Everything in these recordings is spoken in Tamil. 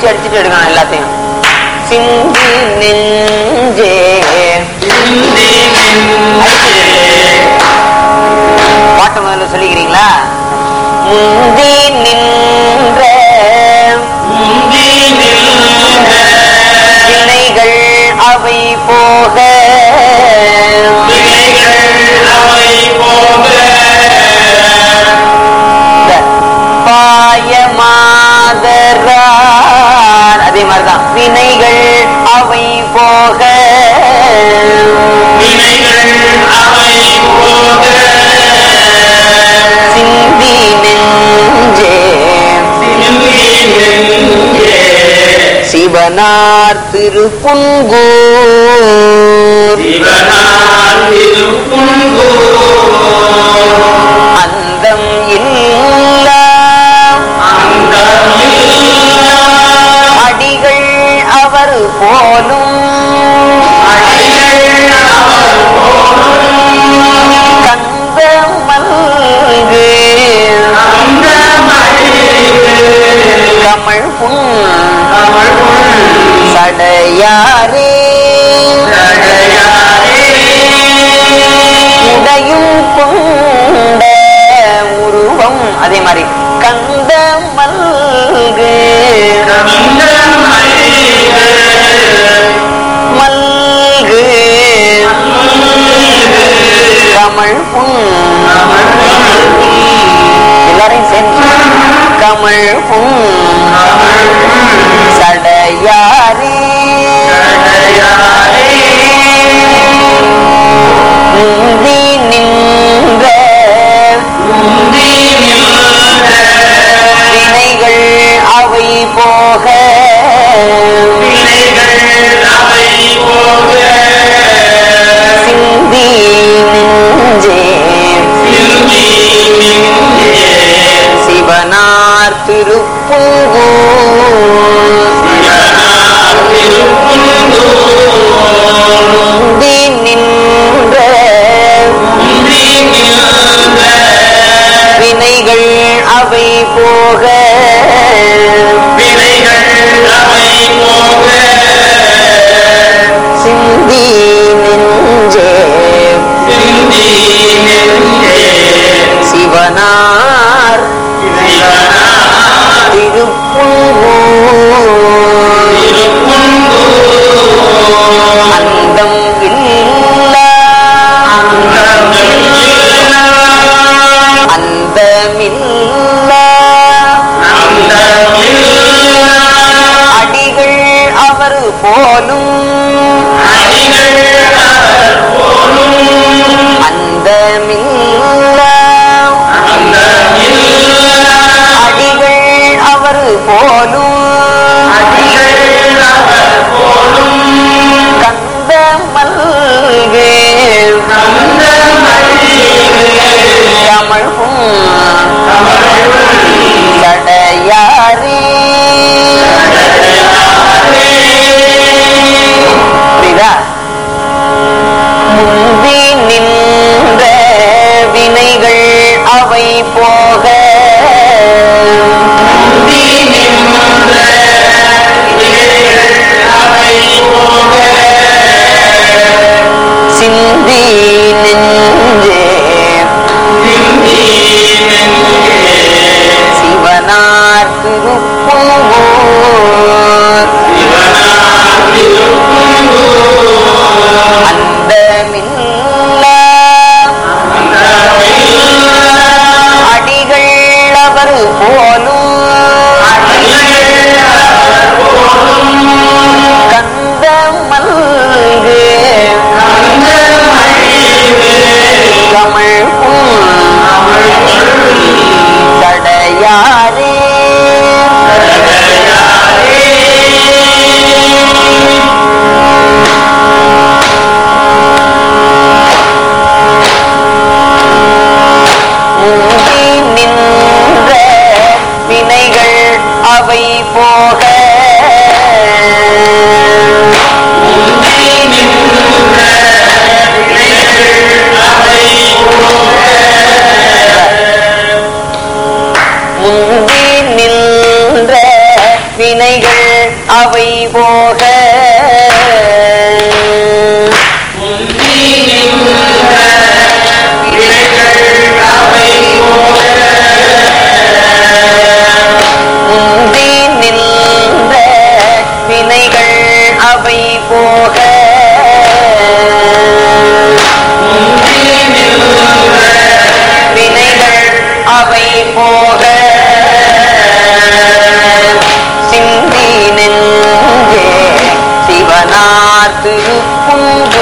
அடிச்சுட்டு எடுக்கணும் எல்லாத்தையும் சிந்தி நெஞ்சே பாட்டு முதல்ல சொல்லிக்கிறீங்களா முந்தி நின்ற வினைகள் அவை போக இந்த பாயமாதரார் அதே மாதிரிதான் வினைகள் அவை போக சிந்தி நெஞ்சே சிவனார் திருப்புங்கூர் அந்தம் இல்ல அடிகள் அவர் போலும் கந்த மல்கு கமழ் புண் சடையாரே உடையும் கொண்ட உருவம் அதே மாதிரி கந்த மல்கு மல்கு கமழ் புண் எல்லாரையும் சேர்ந்து கமழ் புண் சடையாரே முந்தி நின்ற வினைகள் அவை போக சிந்தி நெஞ்சே சிவனார் திருப்புங்கூர் முந்தி நின்ற வினைகள் அவை போக சிந்தி நெஞ்சே சிவனார் திருப்புங்கூர் அந்தம் இல்ல அந்தமில்ல அடிகள் அவர் போலும் அந்தமில்ல அடிகள் அவர் போலும் கந்த மல்கு தமிழ்வும் சடையாரே அவை போக முந்தி நின்ற வினைகள் அவை போக வினைகள் அவை போக சிந்தி நெஞ்சே சிவனார் திருப்புங்கோ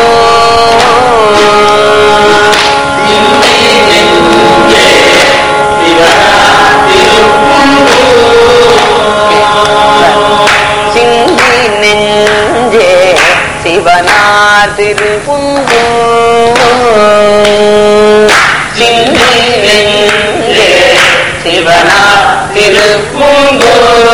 சிந்தி நெஞ்சே சிவனார் திருப்புங்கோ சிந்தி நெஞ்சே சிவனார் திருப்புங்கோ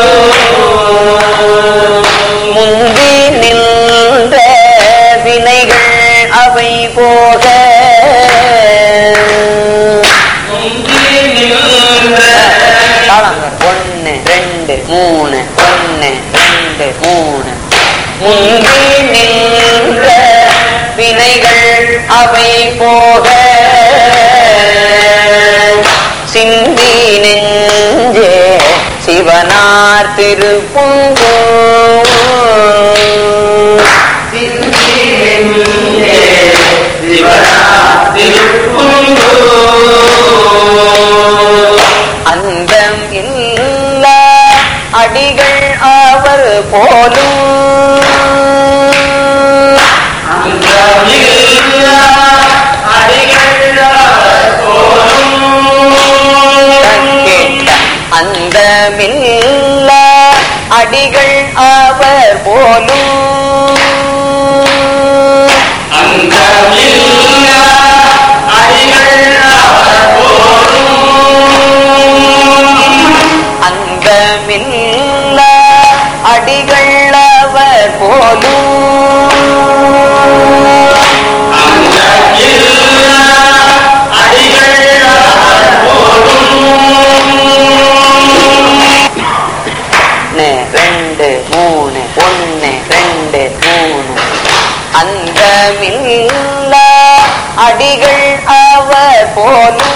முந்தி நின்ற வினைகள் அவை போக ஒன்னு ரெண்டு மூணு ஒன்னு ரெண்டு மூணு முந்தி நின்ற வினைகள் அவை போக சிந்தி நெஞ்சே சிவனார் திருப்புங்கோ அந்தம் இல்ல அடிகள் அவர் போலும் கேட்ட அந்தமில்ல அடிகள் அவர் போலும் அந்தமில்ல அடிகள் அவர் போலும் ஒன்னு ரெண்டு மூணு ஒன்னு ரெண்டு மூணு அந்த மில்ல அடிகள் அவர் போலும்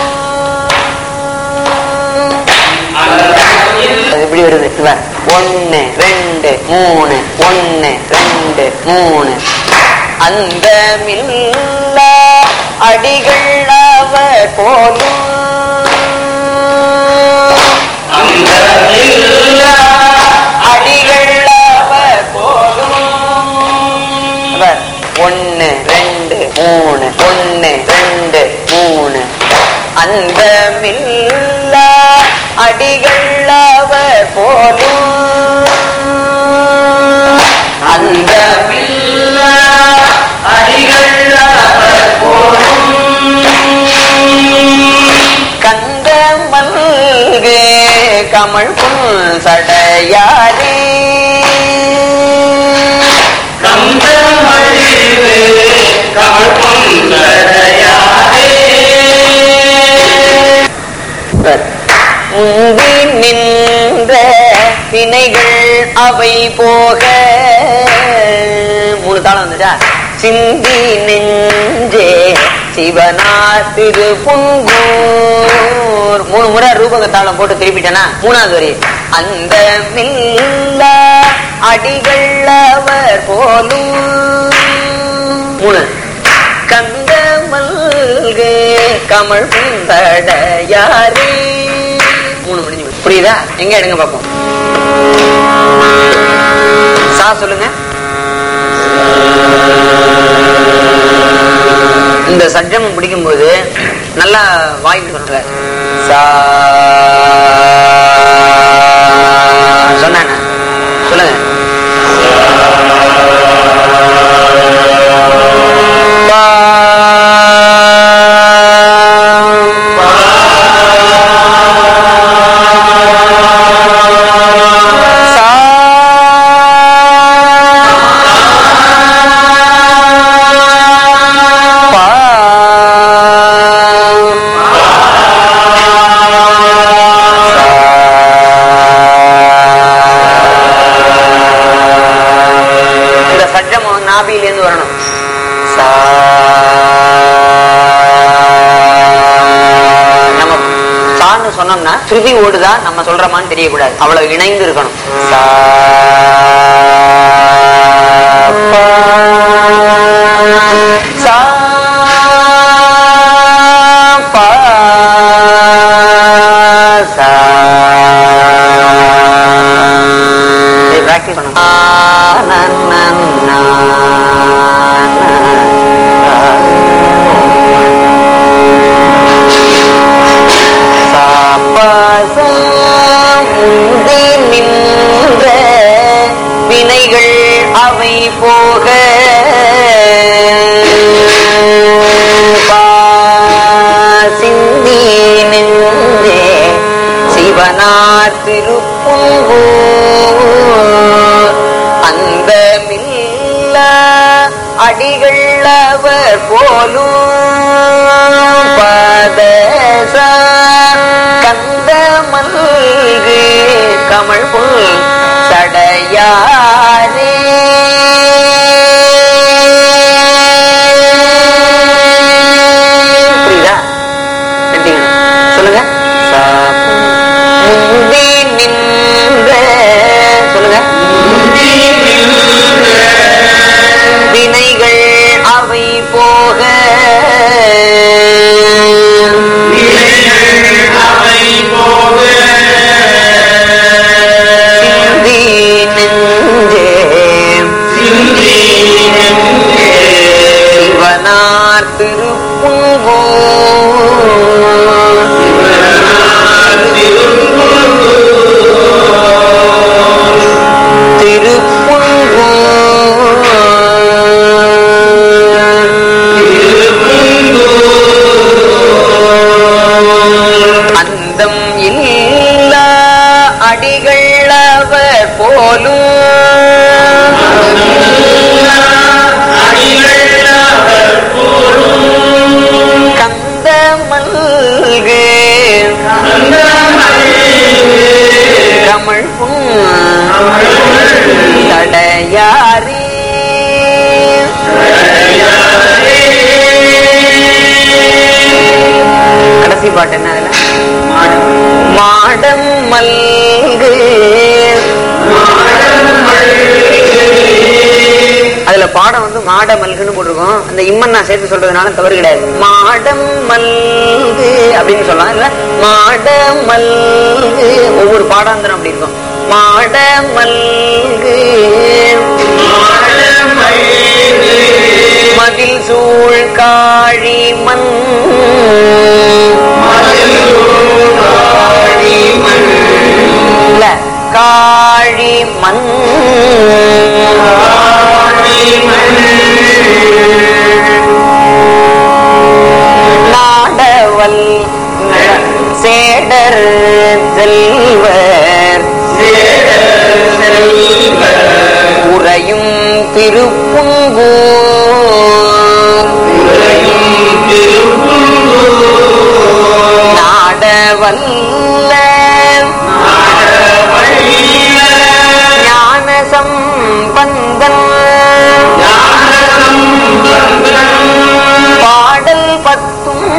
அது எப்படி வருது இவர் ஒன்னு ரெண்டு மூணு ஒன்னு ரெண்டு மூணு அந்த மில்ல அடிகள் அவர் போலும் அடிகள் அவர் போலும் அவர் ஒன்னு ரெண்டு மூணு ஒன்னு ரெண்டு மூணு அந்த மில்ல அடிகள் அவர் போலும் அந்த மில்ல அடிகள் அவர் போலும் கந்த மல்கு கமல் புல் சடையாரே முந்தி நின்ற வினைகள் அவை போக மூணு தாளம் வந்துட்டா சிந்தி நெஞ்சே சிவனார் திரு புங்கூர் மூணு முறை ரூபக தாளம் போட்டு திருப்பிட்டேனா மூணாவது வரி அந்த மில்ல அடிகள் அவர் போலும் மூணு கந்த மல்கு கமல் புந்தடையாரே மூணு முடிஞ்சு போச்சு. புரியுதா எங்க எடுங்க பாப்போம் சா சொல்லுங்க இந்த சட்டம் பிடிக்கும்போது நல்லா வாய்ப்பு சொல்ற சா சொன்னானே சொல்லுங்க பா சா பா இருந்தா நம்ம சொல்றோமான்னு தெரியக்கூடாது அவ்வளவு இணைந்து இருக்கணும் சா, பா, சா, பா, சா. இதை practice பண்ணணும். ஆ, நா, நா, நா, சாப்பசமுந்தி நின்ற வினைகள் அவை போக சிந்தி நெஞ்சே சிவனார் திருப்புங்கோ அந்தமில்ல அடிகள் அவர் போலும் பதச கந்த மல்கு கமல் புல் சடையாரே புரியுதா ரெண்டிக்கணும். சொல்லுங்க முந்தி நின்ற சொல்லுங்க வினைகள் அவை போக சிந்தி நெஞ்சே சிவனார் திருப்புங்கோ திருப்புங்கோ அந்தம் இல்ல அடிகள் அவர் போலும் கந்த மல்கு கமல் தடையாரி கடைசி பாட்டு என்ன அதுல மாடம் மல்கு அதுல பாடம் வந்து மாட மல்குன்னு போட்டிருக்கோம் அந்த இம்மன் நான் சேர்த்து சொல்றதுனால தவறு கிடையாது மாடம் மல்கு அப்படின்னு சொல்லலாம் இல்ல மாட மல்கு ஒவ்வொரு பாடாந்திரம் அப்படி இருக்கும் மாட மல்கு மதில் சூழ் காழி மண் இல்ல காழி மண் நாடவல் சேடர் செல்வர் உறையும் திருப்புங்கூர் நாடவல்ல ஞான சம்பந்தன் பாடல் பத்தும்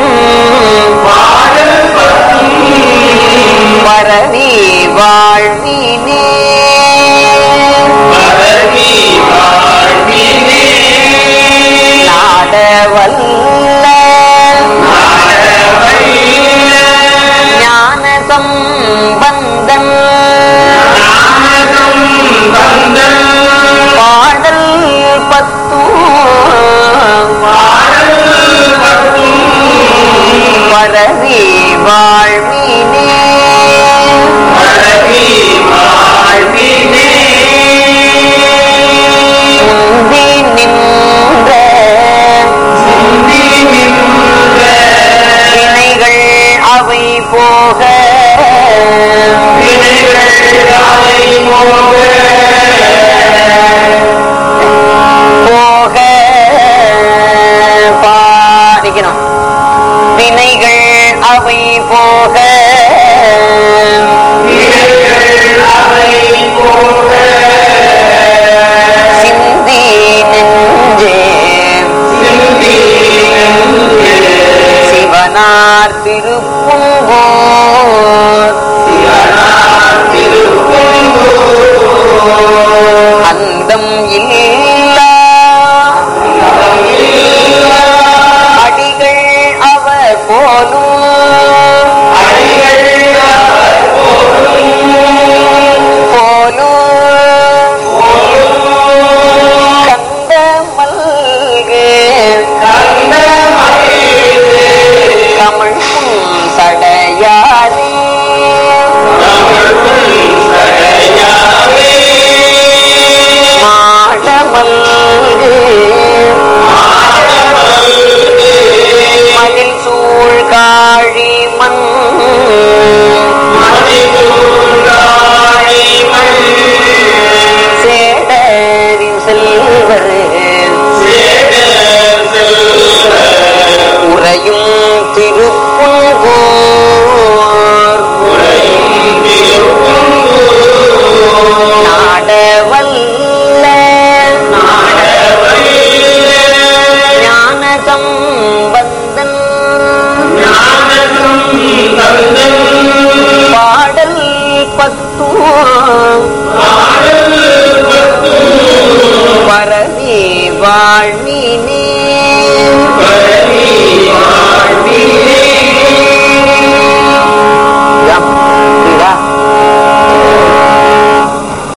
பரவி வாழ்வினே நாடவல்ல ஞான சம்பந்தன் பாடல் பத்தும் பரவி வாழ்வினே இன்பம் இல்லை